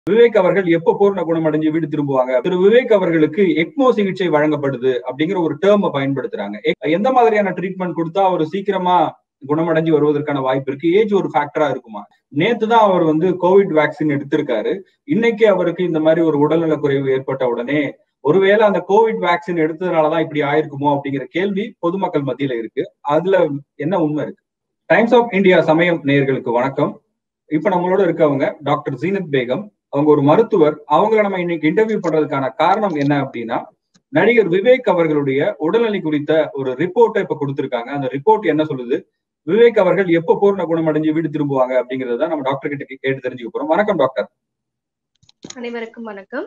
விவேக் அவர்கள் எப்ப பூர்ண குணமடைஞ்சு வீடு திரும்புவாங்க திரு விவேக் அவர்களுக்கு எக்மோ சிகிச்சை வழங்கப்படுது அப்படிங்கிற ஒரு டேர்மை பயன்படுத்துறாங்க எந்த மாதிரியான ட்ரீட்மெண்ட் கொடுத்தா அவர் சீக்கிரமா குணமடைஞ்சு வருவதற்கான வாய்ப்பு இருக்கு ஏஜ் ஒரு ஃபேக்டரா இருக்குமா நேத்து தான் அவர் வந்து கோவிட் வேக்சின் எடுத்திருக்காரு இன்னைக்கு அவருக்கு இந்த மாதிரி ஒரு உடல்நல குறைவு ஏற்பட்ட உடனே ஒருவேளை அந்த கோவிட் வேக்சின் எடுத்ததுனாலதான் இப்படி ஆயிருக்குமோ அப்படிங்கிற கேள்வி பொதுமக்கள் மத்தியில இருக்கு அதுல என்ன உண்மை இருக்கு டைம்ஸ் ஆஃப் இந்தியா சமயம் நேயர்களுக்கு வணக்கம் இப்ப நம்மளோட இருக்கவங்க டாக்டர் ஜீனத் பேகம் அவங்க ஒரு மருத்துவர் அவங்கள நம்ம இன்னைக்கு இன்டர்வியூ பண்றதுக்கான காரணம் என்ன அப்படின்னா நடிகர் விவேக் அவர்களுடைய உடல்நிலை குறித்த ஒரு ரிப்போர்ட்டை இப்ப கொடுத்திருக்காங்க அந்த ரிப்போர்ட் என்ன சொல்லுது விவேக் அவர்கள் எப்ப பூர்ண குணமடைஞ்சு வீடு திரும்புவாங்க அப்படிங்கறத நம்ம டாக்டர் கிட்ட கேட்டு தெரிஞ்சுக்க போறோம் வணக்கம் டாக்டர் அனைவருக்கும் வணக்கம்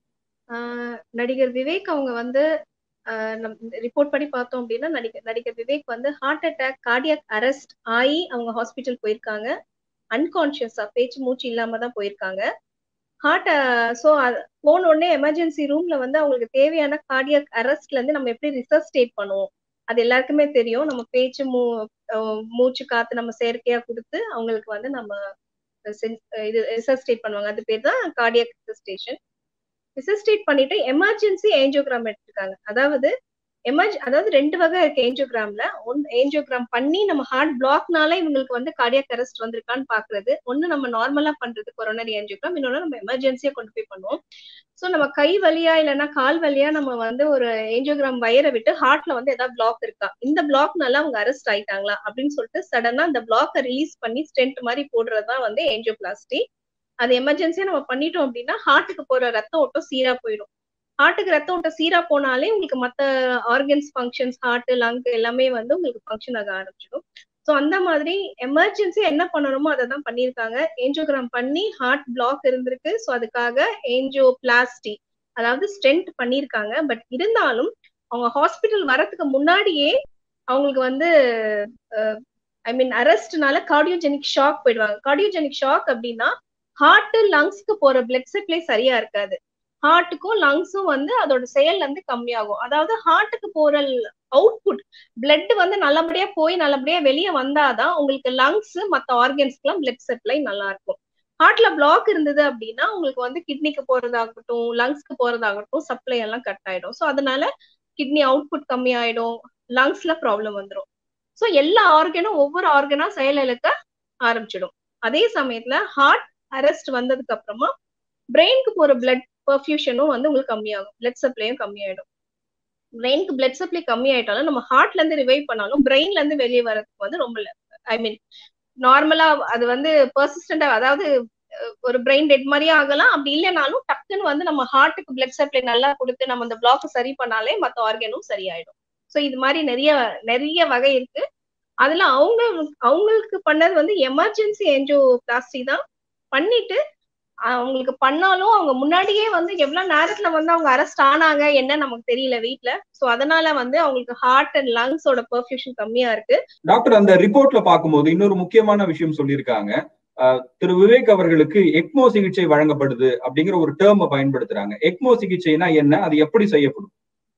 நடிகர் விவேக் அவங்க வந்து நம் ரிப்போர்ட் படி பார்த்தோம் அப்படின்னா நடிகர் நடிகர் விவேக் வந்து ஹார்ட் அட்டாக் கார்டியாக் அரெஸ்ட் ஆகி அவங்க ஹாஸ்பிட்டல் போயிருக்காங்க அன்கான்சியஸா பேச்சு மூச்சு இல்லாம தான் போயிருக்காங்க ஹார்ட் ஸோ போன உடனே எமர்ஜென்சி ரூம்ல வந்து அவங்களுக்கு தேவையான கார்டியாக் அரெஸ்ட்ல இருந்து நம்ம எப்படி ரிசர்ஸ்டேட் பண்ணுவோம் அது எல்லாருக்குமே தெரியும் நம்ம பேச்சு மூ மூச்சு காத்து நம்ம செயற்கையா கொடுத்து அவங்களுக்கு வந்து நம்ம இது ரிசர்ஸ்டேட் பண்ணுவாங்க அது பேர் தான் கார்டியாக் ரிசர்ஸ்டேஷன் ரிசர்ஸ்டேட் பண்ணிட்டு எமர்ஜென்சி ஏஞ்சியோகிராம் எடுத்துருக்காங்க அதாவது எமர்ஜ் அதாவது ரெண்டு வகை இருக்கு ஏஞ்சியோகிராம்ல ஒன் ஏஞ்சியோகிராம் பண்ணி நம்ம ஹார்ட் பிளாக்னால இவங்களுக்கு வந்து கார்டியாக் அரெஸ்ட் வந்திருக்கான்னு பாக்குறது ஒன்னு நம்ம நார்மலா பண்றது கொரோனரி ஏஞ்சியோகிராம் இன்னொன்னு நம்ம எமர்ஜென்சியா கொண்டு போய் பண்ணுவோம் ஸோ நம்ம கை வழியா இல்லைன்னா கால் வழியா நம்ம வந்து ஒரு ஏஞ்சியோகிராம் வயரை விட்டு ஹார்ட்ல வந்து ஏதாவது பிளாக் இருக்கா இந்த பிளாக்னால அவங்க அரெஸ்ட் ஆயிட்டாங்களா அப்படின்னு சொல்லிட்டு சடனா அந்த பிளாக்கை ரிலீஸ் பண்ணி ஸ்டென்ட் மாதிரி போடுறதுதான் வந்து ஏஞ்சியோபிளாஸ்டி அது எமர்ஜென்சியா நம்ம பண்ணிட்டோம் அப்படின்னா ஹார்ட்டுக்கு போற ரத்த ஓட்டம் சீரா போயிடும் ஹார்ட்டுக்கு ரத்த ஓட்டம் சீரா போனாலே உங்களுக்கு மத்த ஆர்கன்ஸ் ஃபங்க்ஷன்ஸ் ஹார்ட் லங் எல்லாமே வந்து உங்களுக்கு ஃபங்க்ஷன் ஆக ஆரம்பிச்சிடும் ஸோ அந்த மாதிரி எமர்ஜென்சி என்ன பண்ணணுமோ அதை தான் பண்ணியிருக்காங்க ஏஞ்சியோகிராம் பண்ணி ஹார்ட் பிளாக் இருந்திருக்கு ஸோ அதுக்காக ஏஞ்சியோ பிளாஸ்டி அதாவது ஸ்டென்ட் பண்ணியிருக்காங்க பட் இருந்தாலும் அவங்க ஹாஸ்பிட்டல் வரதுக்கு முன்னாடியே அவங்களுக்கு வந்து ஐ மீன் அரெஸ்ட்னால கார்டியோஜெனிக் ஷாக் போயிடுவாங்க கார்டியோஜெனிக் ஷாக் அப்படின்னா ஹார்ட் லங்ஸ்க்கு போற பிளட் சப்ளை சரியா இருக்காது ஹார்ட்டுக்கும் லங்ஸும் வந்து அதோட செயல் வந்து கம்மியாகும் அதாவது ஹார்ட்டுக்கு போற அவுட்புட் பிளட் வந்து நல்லபடியா போய் நல்லபடியா வெளியே வந்தாதான் உங்களுக்கு லங்ஸ் மத்த ஆர்கன்ஸ்க்குலாம் பிளட் சப்ளை நல்லா இருக்கும் ஹார்ட்ல பிளாக் இருந்தது அப்படின்னா உங்களுக்கு வந்து கிட்னிக்கு போறதாகட்டும் லங்ஸ்க்கு போறதாகட்டும் சப்ளை எல்லாம் கட் ஆயிடும் ஸோ அதனால கிட்னி அவுட்புட் கம்மி ஆயிடும் லங்ஸ்ல ப்ராப்ளம் வந்துடும் ஸோ எல்லா ஆர்கனும் ஒவ்வொரு ஆர்கனா செயலிழக்க ஆரம்பிச்சிடும் அதே சமயத்துல ஹார்ட் அரெஸ்ட் வந்ததுக்கு அப்புறமா பிரெயினுக்கு போற பிளட் பர்ஃபியூஷனும் வந்து உங்களுக்கு கம்மியாகும் பிளட் சப்ளையும் கம்மியாயிடும் பிரெயினுக்கு பிளட் சப்ளை கம்மி ஆயிட்டாலும் நம்ம ஹார்ட்ல இருந்து ரிவைவ் பண்ணாலும் பிரெயின்ல இருந்து வெளியே வரதுக்கு வந்து ரொம்ப ஐ மீன் நார்மலா அது வந்து பர்சிஸ்டண்டா அதாவது ஒரு பிரெயின் டெட் மாதிரியே ஆகலாம் அப்படி இல்லைனாலும் டக்குன்னு வந்து நம்ம ஹார்ட்டுக்கு பிளட் சப்ளை நல்லா கொடுத்து நம்ம அந்த பிளாக் சரி பண்ணாலே மற்ற ஆர்கனும் சரியாயிடும் ஸோ இது மாதிரி நிறைய நிறைய வகை இருக்கு அதுல அவங்க அவங்களுக்கு பண்ணது வந்து எமர்ஜென்சி என்ஜியோ பிளாஸ்டி தான் பண்ணிட்டு அவங்களுக்கு பண்ணாலும் அவங்க முன்னாடியே வந்து எவ்வளவு நேரத்துல வந்து அவங்க அரெஸ்ட் ஆனாங்க என்ன நமக்கு தெரியல வீட்டுல சோ அதனால வந்து அவங்களுக்கு ஹார்ட் அண்ட் லங்ஸோட பெர்ஃபியூஷன் கம்மியா இருக்கு டாக்டர் அந்த ரிப்போர்ட்ல பார்க்கும்போது இன்னொரு முக்கியமான விஷயம் சொல்லியிருக்காங்க திரு விவேக் அவர்களுக்கு எக்மோ சிகிச்சை வழங்கப்படுது அப்படிங்கிற ஒரு டேர்மை பயன்படுத்துறாங்க எக்மோ சிகிச்சைனா என்ன அது எப்படி செய்யப்படும்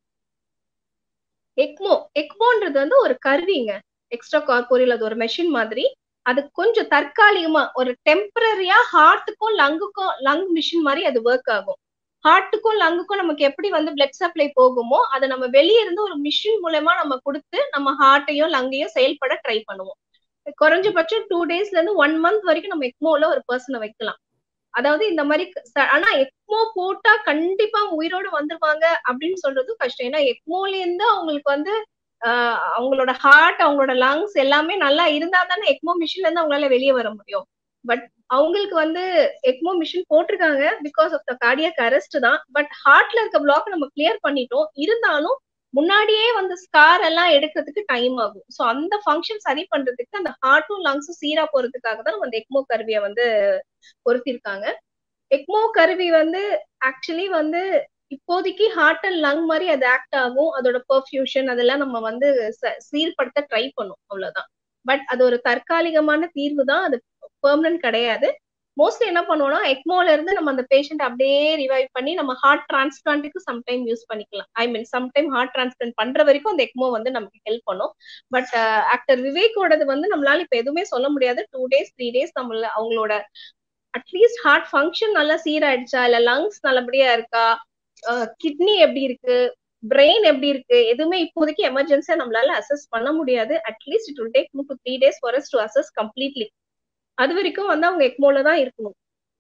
எக்மோ எக்மோன்றது வந்து ஒரு கருவிங்க எக்ஸ்ட்ரா கார்போரியல் அது ஒரு மெஷின் மாதிரி அது கொஞ்சம் தற்காலிகமா ஒரு டெம்பரரியா ஹார்ட்டுக்கும் லங்குக்கும் லங் மிஷின் மாதிரி அது ஒர்க் ஆகும் ஹார்ட்டுக்கும் லங்குக்கும் நமக்கு எப்படி வந்து பிளட் சப்ளை போகுமோ அதை நம்ம வெளியே இருந்து ஒரு மிஷின் மூலயமா நம்ம கொடுத்து நம்ம ஹார்ட்டையும் லங்கையும் செயல்பட ட்ரை பண்ணுவோம் குறைஞ்சபட்சம் டூ டேஸ்ல இருந்து ஒன் மந்த் வரைக்கும் நம்ம எக்மோல ஒரு பர்சனை வைக்கலாம் அதாவது இந்த மாதிரி ஆனா எக்மோ போட்டா கண்டிப்பா உயிரோடு வந்துருவாங்க அப்படின்னு சொல்றதும் கஷ்டம் ஏன்னா எக்மோல இருந்து அவங்களுக்கு வந்து அவங்களோட ஹார்ட் அவங்களோட லங்ஸ் எல்லாமே நல்லா இருந்தா தானே எக்மோ மிஷின்ல இருந்து அவங்களால வெளியே வர முடியும் பட் அவங்களுக்கு வந்து எக்மோ மிஷின் போட்டிருக்காங்க because of the cardiac arrest தான் பட் ஹார்ட்ல இருக்க பிளாக் நம்ம கிளியர் பண்ணிட்டோம் இருந்தாலும் முன்னாடியே வந்து ஸ்கார் எல்லாம் எடுக்கிறதுக்கு டைம் ஆகும் ஸோ அந்த ஃபங்க்ஷன் சரி பண்றதுக்கு அந்த ஹார்ட்டும் லங்ஸும் சீரா போறதுக்காக தான் நம்ம அந்த எக்மோ கருவியை வந்து பொருத்திருக்காங்க எக்மோ கருவி வந்து ஆக்சுவலி வந்து இப்போதைக்கு ஹார்ட் அண்ட் லங் மாதிரி அது ஆக்ட் ஆகும் அதோட பர்ஃபியூஷன் அதெல்லாம் நம்ம வந்து சீர்படுத்த ட்ரை பண்ணும் அவ்வளவுதான் பட் அது ஒரு தற்காலிகமான தீர்வு தான் அது பெர்மனன்ட் கிடையாது மோஸ்ட்லி என்ன பண்ணுவோம்னா எக்மோல இருந்து நம்ம அந்த பேஷண்ட் அப்படியே ரிவைவ் பண்ணி நம்ம ஹார்ட் டிரான்ஸ்பிளான்ட்டுக்கு சம்டைம் யூஸ் பண்ணிக்கலாம் I mean sometime heart transplant பண்ற வரைக்கும் அந்த எக்மோ வந்து நமக்கு ஹெல்ப் பண்ணும் பட் ஆக்டர் விவேக்கோடது வந்து நம்மளால இப்ப எதுவுமே சொல்ல முடியாது டூ டேஸ் த்ரீ டேஸ் நம்மள அவங்களோட அட்லீஸ்ட் ஹார்ட் ஃபங்க்ஷன் நல்லா சீராயிடுச்சா இல்ல லங்ஸ் நல்லபடியா இருக்கா கிட்னி எப்படி இருக்கு பிரெயின் எப்படி இருக்கு எதுவுமே இப்போதைக்கு எமர்ஜென்சியா நம்மளால அசஸ் பண்ண முடியாது at least it will take two to three days for to assess completely அது வரைக்கும் வந்து அவங்க எக்மோல தான் இருக்கணும்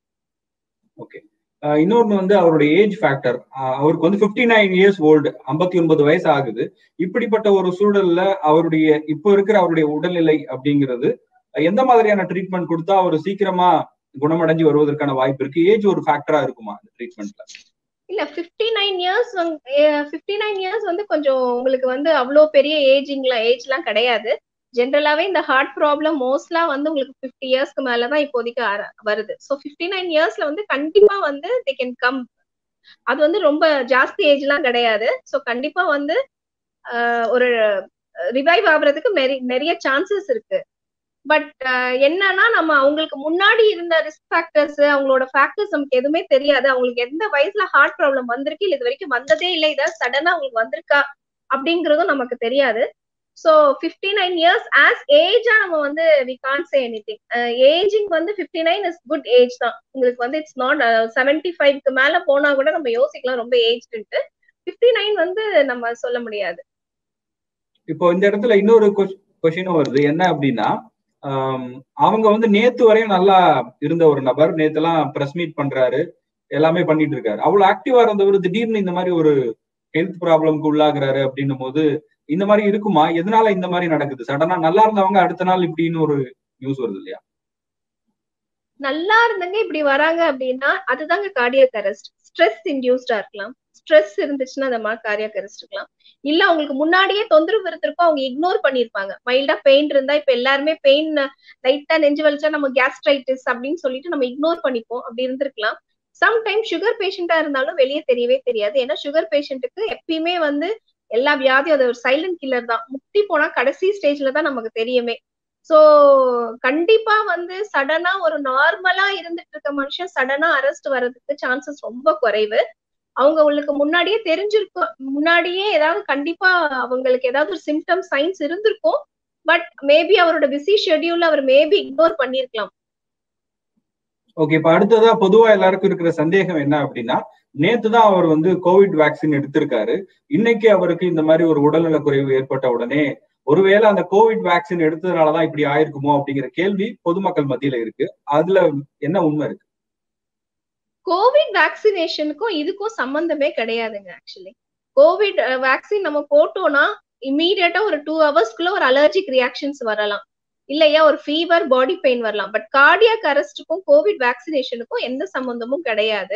ஓகே இன்னொன்னு வந்து அவருடைய ஏஜ் ஃபேக்டர் அவருக்கு வந்து பிப்டி நைன் இயர்ஸ் ஓல்டு ஐம்பத்தி ஒன்பது வயசு ஆகுது இப்படிப்பட்ட ஒரு சூழல்ல அவருடைய இப்போ இருக்கிற அவருடைய உடல்நிலை அப்படிங்கிறது எந்த மாதிரியான ட்ரீட்மெண்ட் கொடுத்தா அவர் சீக்கிரமா குணமடைஞ்சு வருவதற்கான வாய்ப்பு இருக்கு ஏஜ் ஒரு ஃபேக்டரா இருக்குமா அந்த ட்ரீட்மெண்ட்ல இல்ல fifty nine years fifty nine years வந்து கொஞ்சம் உங்களுக்கு வந்து அவ்வளோ பெரிய ஏஜிங்ல ஏஜ்லாம் கிடையாது ஜென்ரலாவே இந்த ஹார்ட் ப்ராப்ளம் மோஸ்ட்லா வந்து உங்களுக்கு ஃபிஃப்டி இயர்ஸ்க்கு மேலதான் இப்போதைக்கு வருது ஸோ ஃபிஃப்டி நைன் இயர்ஸ்ல வந்து கண்டிப்பா வந்து தே கேன் கம் அது வந்து ரொம்ப ஜாஸ்தி ஏஜ்லாம் கிடையாது ஸோ கண்டிப்பா வந்து ஒரு ரிவைவ் ஆகுறதுக்கு நிறைய சான்சஸ் இருக்கு பட் என்னன்னா நம்ம அவங்களுக்கு முன்னாடி இருந்த ரிஸ்க் ஃபேக்டர்ஸ் அவங்களோட ஃபேக்டர்ஸ் நமக்கு எதுவுமே தெரியாது அவங்களுக்கு எந்த வயசுல ஹார்ட் ப்ராப்ளம் வந்திருக்கு இல்லை இது வரைக்கும் வந்ததே இல்லை இதை சடனா அவங்களுக்கு வந்திருக்கா அப்படிங்கறதும் நமக்கு தெரியாது so fifty nine years as ஏஜா நம்ம வந்து we can say anything ageing வந்து fifty nine is good age தான் உங்களுக்கு வந்து இட்ஸ் நாட் செவன்டி ஃபைவ்க்கு மேல போனா கூட நம்ம யோசிக்கலாம் ரொம்ப ஏஜ்ட்டு ஃபிஃப்டி நைன் வந்து நம்ம சொல்ல முடியாது இப்போ இந்த இடத்துல இன்னொரு கொஸ்டினும் வருது என்ன அப்படின்னா அவங்க வந்து நேத்து வரையும் நல்லா இருந்த ஒரு நபர் நேத்து எல்லாம் பிரஸ் மீட் பண்றாரு எல்லாமே பண்ணிட்டு இருக்காரு அவ்வளவு ஆக்டிவா இருந்தவர் திடீர்னு இந்த மாதிரி ஒரு ஹெல்த் ப்ராப்ளம்க்கு உள்ளாகுறாரு அப்படின்னும் போது இந்த மாதிரி இருக்குமா எதனால இந்த மாதிரி நடக்குது சடனா நல்லா இருந்தவங்க அடுத்த நாள் இப்படின்னு ஒரு நியூஸ் வருது இல்லையா நல்லா இருந்தவங்க இப்படி வராங்க அப்படின்னா அதுதாங்க கார்டியக் அரெஸ்ட் ஸ்ட்ரெஸ் இன்டியூஸ்டா இருக்கலாம் ஸ்ட்ரெஸ் இருந்துச்சுன்னா அந்த மாதிரி கார்டியக் அரெஸ்ட் இருக்கலாம் இல்ல அவங்களுக்கு முன்னாடியே தொந்தரவு இருந்திருக்கும் அவங்க இக்னோர் பண்ணிருப்பாங்க மைல்டா பெயின் இருந்தா இப்ப எல்லாருமே பெயின் லைட்டா நெஞ்சு வலிச்சா நம்ம கேஸ்ட்ரைட்டிஸ் அப்படின்னு சொல்லிட்டு நம்ம இக்னோர் பண்ணிப்போம் அப்படி இருந்திருக்கலாம் சம்டைம் சுகர் பேஷண்டா இருந்தாலும் வெளியே தெரியவே தெரியாது ஏன்னா சுகர் பேஷண்ட்டுக்கு எப்பயுமே வந்து எல்லா வியாதியும் அது ஒரு சைலண்ட் கில்லர் தான் முக்தி போனா கடைசி ஸ்டேஜ்ல தான் நமக்கு தெரியுமே சோ கண்டிப்பா வந்து சடனா ஒரு நார்மலா இருந்துட்டு இருக்க மனுஷன் சடனா அரெஸ்ட் வர்றதுக்கு சான்சஸ் ரொம்ப குறைவு அவங்க உங்களுக்கு முன்னாடியே தெரிஞ்சிருக்கும் முன்னாடியே ஏதாவது கண்டிப்பா அவங்களுக்கு ஏதாவது ஒரு சிம்டம் சைன்ஸ் இருந்திருக்கும் பட் மேபி அவரோட பிஸி ஷெட்யூல்ல அவர் மேபி இக்னோர் பண்ணிருக்கலாம் ஓகே இப்ப அடுத்ததா பொதுவா எல்லாருக்கும் இருக்கிற சந்தேகம் என்ன அப்படின்னா நேத்து தான் அவர் வந்து கோவிட் வேக்சின் எடுத்திருக்காரு இன்னைக்கு அவருக்கு இந்த மாதிரி ஒரு உடல்நல குறைவு ஏற்பட்ட உடனே ஒருவேளை அந்த கோவிட் வேக்சின் எடுத்ததுனாலதான் இப்படி ஆயிருக்குமோ அப்படிங்கிற கேள்வி பொதுமக்கள் மத்தியில இருக்கு அதுல என்ன உண்மை இருக்கு கோவிட் வேக்சினேஷனுக்கும் இதுக்கும் சம்பந்தமே கிடையாதுங்க ஆக்சுவலி கோவிட் வேக்சின் நம்ம போட்டோம்னா இம்மீடியட்டா ஒரு டூ ஹவர்ஸ்க்குள்ள ஒரு அலர்ஜிக் ரியாக்ஷன்ஸ் வரலாம் இல்லையா ஒரு ஃபீவர் பாடி பெயின் வரலாம் பட் கார்டியாக் அரெஸ்டுக்கும் கோவிட் வேக்சினேஷனுக்கும் எந்த சம்பந்தமும் கிடையாது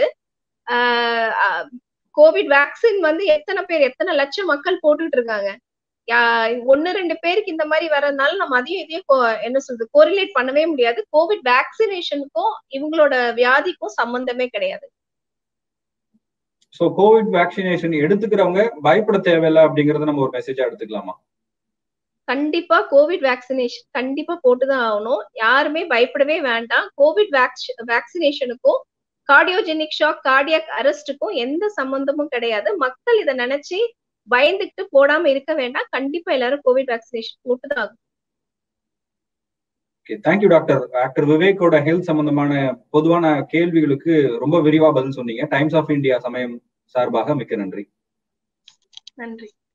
கோவிட் வேக்சின் வந்து எத்தனை பேர் எத்தனை லட்சம் மக்கள் போட்டுட்டு இருக்காங்க ஒன்னு ரெண்டு பேருக்கு இந்த மாதிரி வர்றதுனால நம்ம அதையும் இதையும் என்ன சொல்றது கோரிலேட் பண்ணவே முடியாது கோவிட் வேக்சினேஷனுக்கும் இவங்களோட வியாதிக்கும் சம்பந்தமே கிடையாது சோ கோவிட் வேக்சினேஷன் எடுத்துக்கிறவங்க பயப்பட தேவையில்லை அப்படிங்கறத நம்ம ஒரு மெசேஜா எடுத்துக்கலாமா கண்டிப்பா கோவிட் வேக்சினேஷன் கண்டிப்பா போட்டுதான் ஆகணும் யாருமே பயப்படவே வேண்டாம் கோவிட் வேக்சினேஷனுக்கும் கார்டியோஜெனிக் ஷாக் கார்டியாக் அரெஸ்டுக்கும் எந்த சம்பந்தமும் கிடையாது மக்கள் இதை நினைச்சு பயந்துட்டு போடாம இருக்க வேண்டாம் கண்டிப்பா எல்லாரும் கோவிட் வேக்சினேஷன் போட்டுதான் ஆகும் தேங்க்யூ டாக்டர் டாக்டர் விவேக்கோட ஹெல்த் சம்பந்தமான பொதுவான கேள்விகளுக்கு ரொம்ப விரிவா பதில் சொன்னீங்க டைம்ஸ் ஆஃப் இந்தியா சமயம் சார்பாக மிக்க நன்றி நன்றி